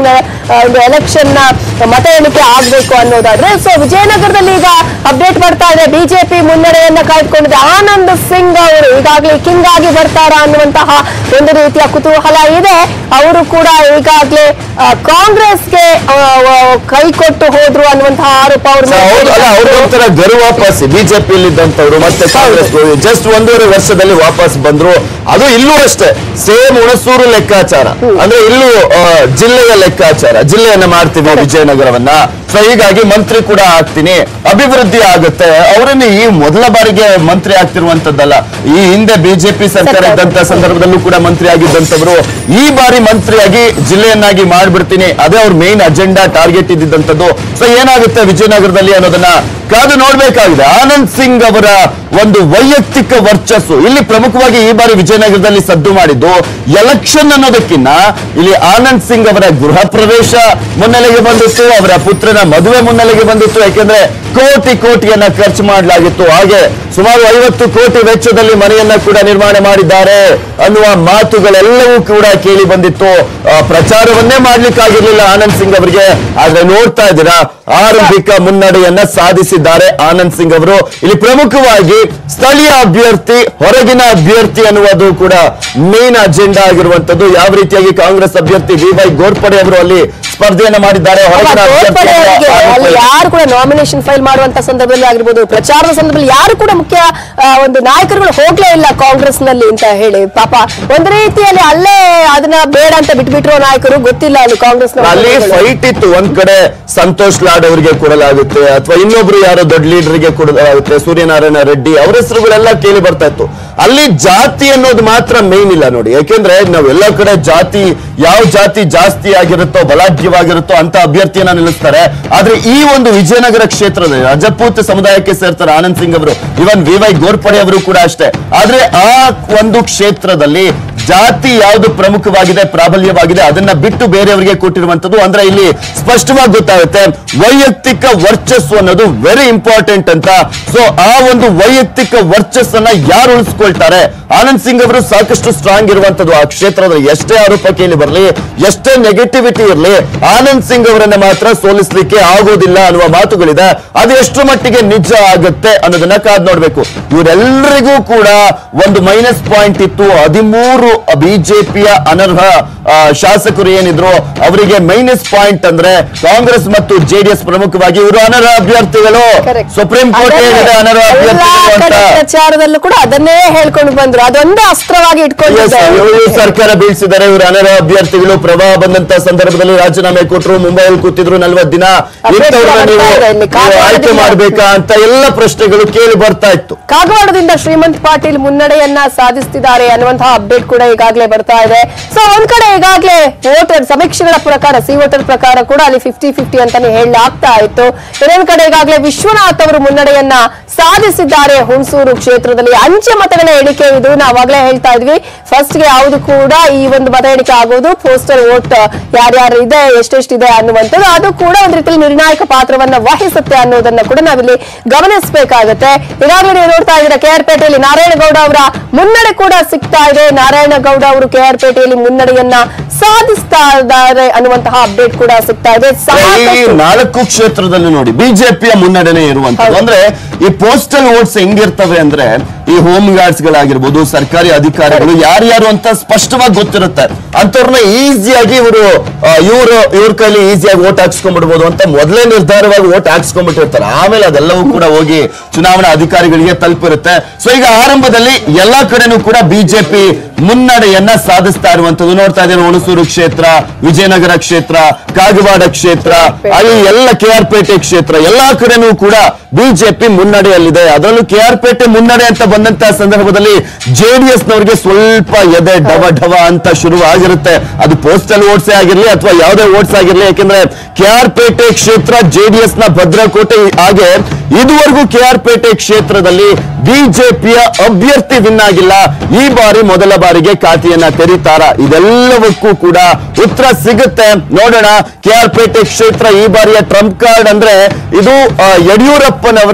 ಮುಂದಿನ ಆ, ಒಂದು ಎಲೆಕ್ಷನ್ ನ ಮತ ಎಣಿಕೆ ಆಗ್ಬೇಕು ಅನ್ನೋದಾದ್ರೆ ಸೊ ವಿಜಯನಗರದಲ್ಲಿ ಈಗ ಅಪ್ಡೇಟ್ ಬರ್ತಾ ಇದೆ ಬಿಜೆಪಿ ಮುನ್ನಡೆಯನ್ನ ಕಾಯ್ದುಕೊಂಡಿದೆ ಆನಂದ್ ಸಿಂಗ್ ಅವರು ಈಗಾಗಲೇ ಕಿಂಗ್ ಆಗಿ ಬರ್ತಾರಾ ಅನ್ನುವಂತಹ ಒಂದು ರೀತಿಯ ಕುತೂಹಲ ಇದೆ ಅವರು ಕೂಡ ಈಗಾಗಲೇ ಆ, ಕಾಂಗ್ರೆಸ್ಗೆ ಆ, ಆ, ಕೈ ಕೊಟ್ಟು ಹೋದ್ರು ಅನ್ನುವಂತಹ ಆರೋಪ ಅವ್ರ ಮೇಲೆ ಹೌದು ಅಲ್ಲ ಅವ್ರ ಒಂಥರ ಗರು ವಾಪಸ್ ಬಿಜೆಪಿಯಲ್ಲಿ ಇದ್ದಂತವ್ರು ಮತ್ತೆ ಕಾಂಗ್ರೆಸ್ ಜಸ್ಟ್ ಒಂದೂವರೆ ವರ್ಷದಲ್ಲಿ ವಾಪಸ್ ಬಂದ್ರು ಅದು ಇಲ್ಲೂ ಅಷ್ಟೇ ಸೇಮ್ ಹುಣಸೂರು ಲೆಕ್ಕಾಚಾರ ಅಂದ್ರೆ ಇಲ್ಲೂ ಆ, ಜಿಲ್ಲೆಯ ಲೆಕ್ಕಾಚಾರ ಜಿಲ್ಲೆಯನ್ನ ಮಾಡ್ತೀವಿ ವಿಜಯನಗರವನ್ನ ಸೊ ಹೀಗಾಗಿ ಮಂತ್ರಿ ಕೂಡ ಆಗ್ತೀನಿ ಅಭಿವೃದ್ಧಿ ಆಗುತ್ತೆ ಅವರನ್ನ ಈ ಮೊದಲ ಬಾರಿಗೆ ಮಂತ್ರಿ ಆಗ್ತಿರುವಂತದ್ದಲ್ಲ ಈ ಹಿಂದೆ ಬಿಜೆಪಿ ಸರ್ಕಾರ ಇದ್ದಂತ ಸಂದರ್ಭದಲ್ಲೂ ಕೂಡ ಮಂತ್ರಿ ಆಗಿದ್ದಂತವ್ರು ಈ ಬಾರಿ ಮಂತ್ರಿಯಾಗಿ ಜಿಲ್ಲೆಯನ್ನಾಗಿ ಮಾಡ್ಬಿಡ್ತೀನಿ ಅದೇ ಅವ್ರ ಮೇನ್ ಅಜೆಂಡಾ ಟಾರ್ಗೆಟ್ ಇದ್ದಿದ್ದಂಥದ್ದು ಸೊ ಏನಾಗುತ್ತೆ ವಿಜಯನಗರದಲ್ಲಿ ಅನ್ನೋದನ್ನ ಕಾದು ನೋಡ್ಬೇಕಾಗಿದೆ ಆನಂದ್ ಸಿಂಗ್ ಅವರ ಒಂದು ವೈಯಕ್ತಿಕ ವರ್ಚಸ್ಸು ಇಲ್ಲಿ ಪ್ರಮುಖವಾಗಿ ಈ ಬಾರಿ ವಿಜಯನಗರದಲ್ಲಿ ಸದ್ದು ಮಾಡಿದ್ದು ಎಲೆಕ್ಷನ್ ಅನ್ನೋದಕ್ಕಿಂತ ಇಲ್ಲಿ ಆನಂದ್ ಸಿಂಗ್ ಅವರ ಗೃಹ ಪ್ರವೇಶ ಮುನ್ನೆಲೆಗೆ ಬಂದಿತ್ತು ಅವರ ಪುತ್ರನ ಮದುವೆ ಮುನ್ನೆಲೆಗೆ ಬಂದಿತ್ತು ಯಾಕೆಂದ್ರೆ ಕೋಟಿ ಕೋಟಿಯನ್ನ ಖರ್ಚು ಮಾಡಲಾಗಿತ್ತು ಹಾಗೆ ಸುಮಾರು ಐವತ್ತು ಕೋಟಿ ವೆಚ್ಚದಲ್ಲಿ ಮನೆಯನ್ನ ಕೂಡ ನಿರ್ಮಾಣ ಮಾಡಿದ್ದಾರೆ ಅನ್ನುವ ಮಾತುಗಳೆಲ್ಲವೂ ಕೂಡ ಕೇಳಿ ಬಂದಿತ್ತು ಆ, ಪ್ರಚಾರವನ್ನೇ ಮಾಡ್ಲಿಕ್ಕಾಗಿರ್ಲಿಲ್ಲ ಆನಂದ್ ಸಿಂಗ್ ಅವರಿಗೆ ಆದ್ರೆ ನೋಡ್ತಾ ಇದ್ದೀರಾ ಆರಂಭಿಕ ಮುನ್ನಡೆಯನ್ನ ಸಾಧಿಸಿದ್ದಾರೆ ಆನಂದ್ ಸಿಂಗ್ ಅವರು ಇಲ್ಲಿ ಪ್ರಮುಖವಾಗಿ ಸ್ಥಳೀಯ ಅಭ್ಯರ್ಥಿ ಹೊರಗಿನ ಅಭ್ಯರ್ಥಿ ಅನ್ನುವುದು ಕೂಡ ಮೇನ್ ಅಜೆಂಡಾ ಆಗಿರುವಂತದ್ದು ಯಾವ ರೀತಿಯಾಗಿ ಕಾಂಗ್ರೆಸ್ ಅಭ್ಯರ್ಥಿ ವಿ ವೈ ಗೋರ್ಪಡೆ ಅವರು ಅಲ್ಲಿ ಸ್ಪರ್ಧೆಯನ್ನ ಮಾಡಿದ್ದಾರೆ ಹೊರಗಿನ ತೋರ್ಪಡೆ ಅವರಿಗೆ ಅಲ್ಲಿ ಅಭ್ಯರ್ಥಿ ಯಾರು ಕೂಡ ನಾಮಿನೇಷನ್ ಫೈಲ್ ಮಾಡುವಂತ ಸಂದರ್ಭದಲ್ಲಿ ಆಗಿರ್ಬೋದು ಪ್ರಚಾರದ ಸಂದರ್ಭದಲ್ಲಿ ಯಾರು ಕೂಡ ಮುಖ್ಯ ಆ, ಒಂದು ನಾಯಕರುಗಳು ಹೋಗ್ಲೇ ಇಲ್ಲ ಕಾಂಗ್ರೆಸ್ ನಲ್ಲಿ ಅಂತ ಹೇಳಿ ಪಾಪ ಒಂದು ರೀತಿಯಲ್ಲಿ ಅಲ್ಲೇ ಅದನ್ನ ಬೇಡ ಅಂತ ಬಿಟ್ಬಿಟ್ಟಿರೋ ನಾಯಕರು ಗೊತ್ತಿಲ್ಲ ಅಲ್ಲಿ ಕಾಂಗ್ರೆಸ್ ಅಲ್ಲಿ ಫೈಟ್ ಇತ್ತು ಒಂದ್ ಕಡೆ ಸಂತೋಷ್ ಲಾಡ್ ಅವರಿಗೆ ಕೊಡಲಾಗುತ್ತೆ ಅಥವಾ ಇನ್ನೊಬ್ರು ಯಾರೋ ದೊಡ್ಡ ಲೀಡರ್ಗೆ ಕೊಡಲಾಗುತ್ತೆ ಸೂರ್ಯನಾರಾಯಣ ರೆಡ್ಡಿ ಅವರ ಹೆಸರುಗಳೆಲ್ಲ ಕೇಳಿ ಬರ್ತಾ ಇತ್ತು ಅಲ್ಲಿ ಜಾತಿ ಅನ್ನೋದು ಮಾತ್ರ ಮೇನ್ ಇಲ್ಲ ನೋಡಿ ಯಾಕೆಂದ್ರೆ ನಾವೆಲ್ಲ ಕಡೆ ಜಾತಿ ಯಾವ ಜಾತಿ ಜಾಸ್ತಿ ಆಗಿರುತ್ತೋ ಬಲಾಢ್ಯವಾಗಿರುತ್ತೋ ಅಂತ ಅಭ್ಯರ್ಥಿಯನ್ನ ನಿಲ್ಲಿಸ್ತಾರೆ ಆದ್ರೆ ಈ ಒಂದು ವಿಜಯನಗರ ಕ್ಷೇತ್ರದಲ್ಲಿ ರಜಪೂತ್ ಸಮುದಾಯಕ್ಕೆ ಸೇರ್ತಾರೆ ಆನಂದ್ ಸಿಂಗ್ ಅವರು ಇವನ್ ವಿ ವೈ ಗೋರ್ಪಡೆ ಅವರು ಕೂಡ ಅಷ್ಟೇ ಆದ್ರೆ ಆ ಒಂದು ಕ್ಷೇತ್ರದಲ್ಲಿ ಜಾತಿ ಯಾವುದು ಪ್ರಮುಖವಾಗಿದೆ ಪ್ರಾಬಲ್ಯವಾಗಿದೆ ಅದನ್ನ ಬಿಟ್ಟು ಬೇರೆಯವರಿಗೆ ಕೊಟ್ಟಿರುವಂತದ್ದು ಅಂದ್ರೆ ಇಲ್ಲಿ ಸ್ಪಷ್ಟವಾಗಿ ಗೊತ್ತಾಗುತ್ತೆ ವೈಯಕ್ತಿಕ ವರ್ಚಸ್ಸು ಅನ್ನೋದು ವೆರಿ ಇಂಪಾರ್ಟೆಂಟ್ ಅಂತ ಸೊ ಆ ಒಂದು ವೈಯಕ್ತಿಕ ವರ್ಚಸ್ಸನ್ನ ಯಾರು ಉಳಿಸ್ಕೊಳ್ತಾರೆ ಆನಂದ್ ಸಿಂಗ್ ಅವರು ಸಾಕಷ್ಟು ಸ್ಟ್ರಾಂಗ್ ಇರುವಂತದ್ದು ಆ ಕ್ಷೇತ್ರದ ಎಷ್ಟೇ ಆರೋಪ ಕೇಳಿ ಬರಲಿ ಎಷ್ಟೇ ನೆಗೆಟಿವಿಟಿ ಇರಲಿ ಆನಂದ್ ಸಿಂಗ್ ಅವರನ್ನ ಮಾತ್ರ ಸೋಲಿಸ್ಲಿಕ್ಕೆ ಆಗೋದಿಲ್ಲ ಅನ್ನುವ ಮಾತುಗಳಿದೆ ಅದು ಎಷ್ಟು ಮಟ್ಟಿಗೆ ನಿಜ ಆಗುತ್ತೆ ಅನ್ನೋದನ್ನ ಕಾದ್ ನೋಡ್ಬೇಕು ಇವರೆಲ್ಲರಿಗೂ ಕೂಡ ಒಂದು ಮೈನಸ್ ಪಾಯಿಂಟ್ ಇತ್ತು ಹದಿಮೂರು ಬಿಜೆಪಿಯ ಅನರ್ಹ ಆ, ಶಾಸಕರು ಏನಿದ್ರು ಅವರಿಗೆ ಮೈನಸ್ ಪಾಯಿಂಟ್ ಅಂದ್ರೆ ಕಾಂಗ್ರೆಸ್ ಮತ್ತು ಜೆಡಿಎಸ್ ಪ್ರಮುಖವಾಗಿ ಇವರು ಅನರ್ಹ ಅಭ್ಯರ್ಥಿಗಳು Correct. ಸುಪ್ರೀಂ ಕೋರ್ಟ್ ಅದನ್ನೇ ಹೇಳಿದೆ ಅನರ್ಹ ಎಲ್ಲಾ ಅಭ್ಯರ್ಥಿಗಳು ಕಡೆ ಅಂತ ಪ್ರಚಾರದಲ್ಲೂ ಕೂಡ ಅದನ್ನೇ ಹೇಳ್ಕೊಂಡು ಬಂದ್ರು ಅದೊಂದೇ ಅಸ್ತ್ರವಾಗಿ Yes, ಇಟ್ಕೊಂಡಿದ್ದಾರೆ ಇವರು ಸರ್ಕಾರ ಬೀಳ್ಸಿದ್ದಾರೆ ಇವರು ಅನರ್ಹ ಅಭ್ಯರ್ಥಿಗಳು ಪ್ರವಾಹ ಬಂದಂತ ಸಂದರ್ಭದಲ್ಲಿ ರಾಜೀನಾಮೆ ಕೊಟ್ಟರು ಮುಂಬೈಯಲ್ಲಿ ಕೂತಿದ್ರು ನಲ್ವತ್ ದಿನ ಇಂಥವ್ರನ್ನ ನೀವು ಬರ್ತಾ ಇದೆ ಇಲ್ಲಿ, ನೀವು ಆಯ್ಕೆ ಕಾಪಾಡೋದಿಲ್ಲ. ಮಾಡ್ಬೇಕಾ ಅಂತ ಎಲ್ಲ ಪ್ರಶ್ನೆಗಳು ಕೇಳಿ ಬರ್ತಾ ಇತ್ತು ಕಾಗವಾಡದಿಂದ ಶ್ರೀಮಂತ್ ಪಾಟೀಲ್ ಮುನ್ನಡೆಯನ್ನ ಸಾಧಿಸ್ತಿದ್ದಾರೆ ಅನ್ನುವಂತಹ ಅಪ್ಡೇಟ್ ಕೂಡ ಈಗಾಗಲೇ ಬರ್ತಾ ಇದೆ ಸೊ ಒಂದ್ ಕಡೆ ಈಗಾಗಲೇ ವೋಟರ್ ಸಮೀಕ್ಷೆಗಳ ಪ್ರಕಾರ ಸಿ ವೋಟರ್ ಪ್ರಕಾರ ಕೂಡ ಅಲ್ಲಿ ಫಿಫ್ಟಿ ಫಿಫ್ಟಿ ಅಂತಾನೆ ಹೇಳಲಾಗ್ತಾ ಇತ್ತು ಇನ್ನೊಂದ್ ಕಡೆ ಈಗಾಗಲೇ ವಿಶ್ವನಾಥ್ ಅವರು ಮುನ್ನಡೆಯನ್ನ ಸಾಧಿಸಿದ್ದಾರೆ ಹುಣಸೂರು ಕ್ಷೇತ್ರದಲ್ಲಿ ಅಂಚೆ ಮತಗಳ ಎಣಿಕೆ ಇದು ನಾವಾಗ್ಲೇ ಹೇಳ್ತಾ ಇದ್ವಿ ಫಸ್ಟ್ ಗೆ ಯಾವುದು ಕೂಡ ಈ ಒಂದು ಮತ ಎಣಿಕೆ ಆಗೋದು ಪೋಸ್ಟಲ್ ವೋಟ್ ಯಾರ್ಯಾರು ಇದೆ ಎಷ್ಟೆಷ್ಟಿದೆ ಅನ್ನುವಂಥದ್ದು ಅದು ಕೂಡ ಒಂದ್ ರೀತಿಯಲ್ಲಿ ನಿರ್ಣಾಯಕ ಪಾತ್ರವನ್ನ ವಹಿಸುತ್ತೆ ಅನ್ನೋದನ್ನ ಕೂಡ ನಾವಿಲ್ಲಿ ಗಮನಿಸಬೇಕಾಗತ್ತೆ ಈಗಾಗಲೇ ನೀವು ನೋಡ್ತಾ ಇದ್ದೀರಾ ಕೆ ಆರ್ ಪೇಟೆಯಲ್ಲಿ ನಾರಾಯಣಗೌಡ ಅವರ ಮುನ್ನಡೆ ಕೂಡ ಸಿಗ್ತಾ ಇದೆ ನಾರಾಯಣಗೌಡ ಅವರು ಕೆ ಆರ್ ಪೇಟೆಯಲ್ಲಿ ಮುನ್ನಡೆಯನ್ನ ಸಾಧಿಸ್ತಾ ಇದ್ದಾರೆ ಅನ್ನುವಂತಹ ಅಪ್ಡೇಟ್ ಕೂಡ ಸಿಗ್ತಾ ಇದೆ ಈ ಸಾಕಷ್ಟು ನಾಲ್ಕು ಕ್ಷೇತ್ರದಲ್ಲಿ ನೋಡಿ ಬಿಜೆಪಿಯ ಮುನ್ನಡೆನೆ ಇರುವಂತದ್ದು ಹೌದು. ಅಂದ್ರೆ ಈ ಪೋಸ್ಟಲ್ ವೋಟ್ಸ್ ಹೆಂಗಿರ್ತವೆ ಅಂದ್ರೆ ಈ ಹೋಮ್ ಗಾರ್ಡ್ಸ್ ಗಳಾಗಿರ್ಬೋದು ಸರ್ಕಾರಿ ಅಧಿಕಾರಿಗಳು ಯಾರ್ಯಾರು ಅಂತ ಸ್ಪಷ್ಟವಾಗಿ ಗೊತ್ತಿರುತ್ತೆ ಅಂತವ್ರನ್ನ ಈಸಿಯಾಗಿ ಇವರು ಇವರು ಇವ್ರ ಕೈಲಿ ಈಸಿಯಾಗಿ ವೋಟ್ ಹಾಕ್ಸ್ಕೊಂಡ್ಬಿಡ್ಬೋದು ಅಂತ ಮೊದಲೇ ನಿರ್ಧಾರವಾಗಿ ವೋಟ್ ಹಾಕ್ಸ್ಕೊಂಡ್ಬಿಟ್ಟಿರ್ತಾರೆ ಆಮೇಲೆ ಅದೆಲ್ಲವೂ ಕೂಡ ಹೋಗಿ ಚುನಾವಣಾ ಅಧಿಕಾರಿಗಳಿಗೆ ತಲುಪಿರುತ್ತೆ ಸೊ ಈಗ ಆರಂಭದಲ್ಲಿ ಎಲ್ಲಾ ಕಡೆನೂ ಕೂಡ ಬಿಜೆಪಿ ಮುನ್ನಡೆಯನ್ನ ಸಾಧಿಸ್ತಾ ಇರುವಂತದ್ದು ನೋಡ್ತಾ ಇದ್ದೇವೆ ಹುಣಸೂರು ಕ್ಷೇತ್ರ ವಿಜಯನಗರ ಕ್ಷೇತ್ರ ಕಾಗವಾಡ ಕ್ಷೇತ್ರ ಅಲ್ಲಿ ಎಲ್ಲ ಕೆ ಆರ್ ಪೇಟೆ ಕ್ಷೇತ್ರ ಎಲ್ಲಾ ಕಡೆನೂ ಕೂಡ ಬಿಜೆಪಿ ಮುನ್ನಡೆಯಲ್ಲಿದೆ ಅದರಲ್ಲೂ ಕೆ ಆರ್ ಪೇಟೆ ಮುನ್ನಡೆ ಅಂತ ಬಂದಂತ ಸಂದರ್ಭದಲ್ಲಿ ಜೆಡಿಎಸ್ ನವರಿಗೆ ಸ್ವಲ್ಪ ಎದೆ ಡವ ಡವ ಅಂತ ಶುರುವಾಗಿರುತ್ತೆ ಅದು ಪೋಸ್ಟಲ್ ವೋಟ್ಸೇ ಆಗಿರ್ಲಿ ಅಥವಾ ಯಾವುದೇ ವೋಟ್ಸ್ ಆಗಿರ್ಲಿ ಯಾಕೆಂದ್ರೆ ಕೆ ಆರ್ ಪೇಟೆ ಕ್ಷೇತ್ರ ಜೆಡಿಎಸ್ ನ ಭದ್ರಕೋಟೆ ಹಾಗೆ ಇದುವರೆಗೂ ಕೆ ಆರ್ ಪೇಟೆ ಕ್ಷೇತ್ರದಲ್ಲಿ ಬಿಜೆಪಿಯ ಅಭ್ಯರ್ಥಿ ವಿನ್ ಆಗಿಲ್ಲ ಈ ಬಾರಿ ಮೊದಲ ಬಾರಿಗೆ ಖಾತೆಯನ್ನ ತೆರೀತಾರ ಇದೆಲ್ಲವಕ್ಕೂ ಕೂಡ ಉತ್ತರ ಸಿಗುತ್ತೆ ನೋಡೋಣ ಕೆ ಆರ್ ಪೇಟೆ ಕ್ಷೇತ್ರ ಈ ಬಾರಿಯ ಟ್ರಂಪ್ ಕಾರ್ಡ್ ಅಂದ್ರೆ ಇದು ಆ, ಯಡಿಯೂರಪ್ಪನವರ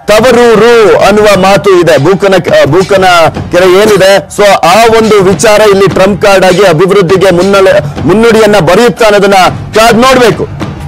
ತವರೂರು ಅನ್ನುವ ಮಾತು ಇದೆ ಬೂಕನ ಬೂಕನ ಕೆರೆ ಏನಿದೆ ಸೊ ಆ ಒಂದು ವಿಚಾರ ಇಲ್ಲಿ ಟ್ರಂಪ್ ಕಾರ್ಡ್ ಆಗಿ ಅಭಿವೃದ್ಧಿಗೆ ಮುನ್ನಡೆ ಮುನ್ನುಡಿಯನ್ನ ಬರೆಯುತ್ತಾ ಅನ್ನೋದನ್ನ ಕಾದ್ ನೋಡ್ಬೇಕು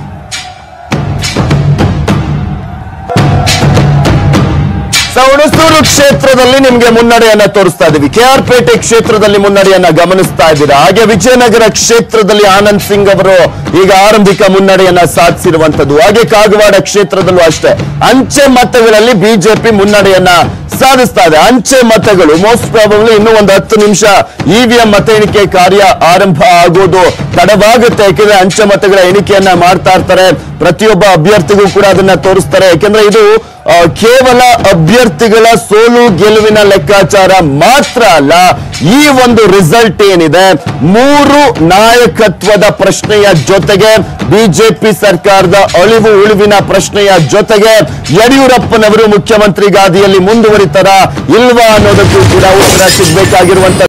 ಸೊ ಹುಣಸೂರು ಕ್ಷೇತ್ರದಲ್ಲಿ ನಿಮ್ಗೆ ಮುನ್ನಡೆಯನ್ನ ತೋರಿಸ್ತಾ ಇದೀವಿ ಕೆ ಆರ್ ಪೇಟೆ ಕ್ಷೇತ್ರದಲ್ಲಿ ಮುನ್ನಡೆಯನ್ನ ಗಮನಿಸ್ತಾ ಇದ್ದೀರಾ ಹಾಗೆ ವಿಜಯನಗರ ಕ್ಷೇತ್ರದಲ್ಲಿ ಆನಂದ್ ಸಿಂಗ್ ಅವರು ಈಗ ಆರಂಭಿಕ ಮುನ್ನಡೆಯನ್ನ ಸಾಧಿಸಿರುವಂತದ್ದು ಹಾಗೆ ಕಾಗವಾಡ ಕ್ಷೇತ್ರದಲ್ಲೂ ಅಷ್ಟೇ ಅಂಚೆ ಮತಗಳಲ್ಲಿ ಬಿಜೆಪಿ ಮುನ್ನಡೆಯನ್ನ ಸಾಧಿಸ್ತಾ ಇದೆ ಅಂಚೆ ಮತಗಳು ಮೋಸ್ಟ್ ಪ್ರಾಬಬ್ಲಿ ಇನ್ನೂ ಒಂದು ಹತ್ತು ನಿಮಿಷ ಇವಿಎಂ ಮತ ಎಣಿಕೆ ಕಾರ್ಯ ಆರಂಭ ಆಗೋದು ತಡವಾಗುತ್ತೆ ಯಾಕೆಂದ್ರೆ ಅಂಚೆ ಮತಗಳ ಎಣಿಕೆಯನ್ನ ಮಾಡ್ತಾ ಇರ್ತಾರೆ ಪ್ರತಿಯೊಬ್ಬ ಅಭ್ಯರ್ಥಿಗೂ ಕೂಡ ಅದನ್ನ ತೋರಿಸ್ತಾರೆ ಯಾಕೆಂದ್ರೆ ಇದು ಆ, ಕೇವಲ ಅಭ್ಯರ್ಥಿಗಳ ಸೋಲು ಗೆಲುವಿನ ಲೆಕ್ಕಾಚಾರ ಮಾತ್ರ ಅಲ್ಲ ಈ ಒಂದು ರಿಸಲ್ಟ್ ಏನಿದೆ ಮೂರು ನಾಯಕತ್ವದ ಪ್ರಶ್ನೆಯ ಜೊತೆಗೆ ಬಿಜೆಪಿ ಸರ್ಕಾರದ ಅಳಿವು ಉಳಿವಿನ ಪ್ರಶ್ನೆಯ ಜೊತೆಗೆ ಯಡಿಯೂರಪ್ಪನವರು ಮುಖ್ಯಮಂತ್ರಿ ಗಾದಿಯಲ್ಲಿ ಮುಂದುವರಿತಾರ ಇಲ್ವಾ ಅನ್ನೋದಕ್ಕೂ ಕೂಡ ಉತ್ತರ ಸಿಗ್ಬೇಕಾಗಿರುವಂತ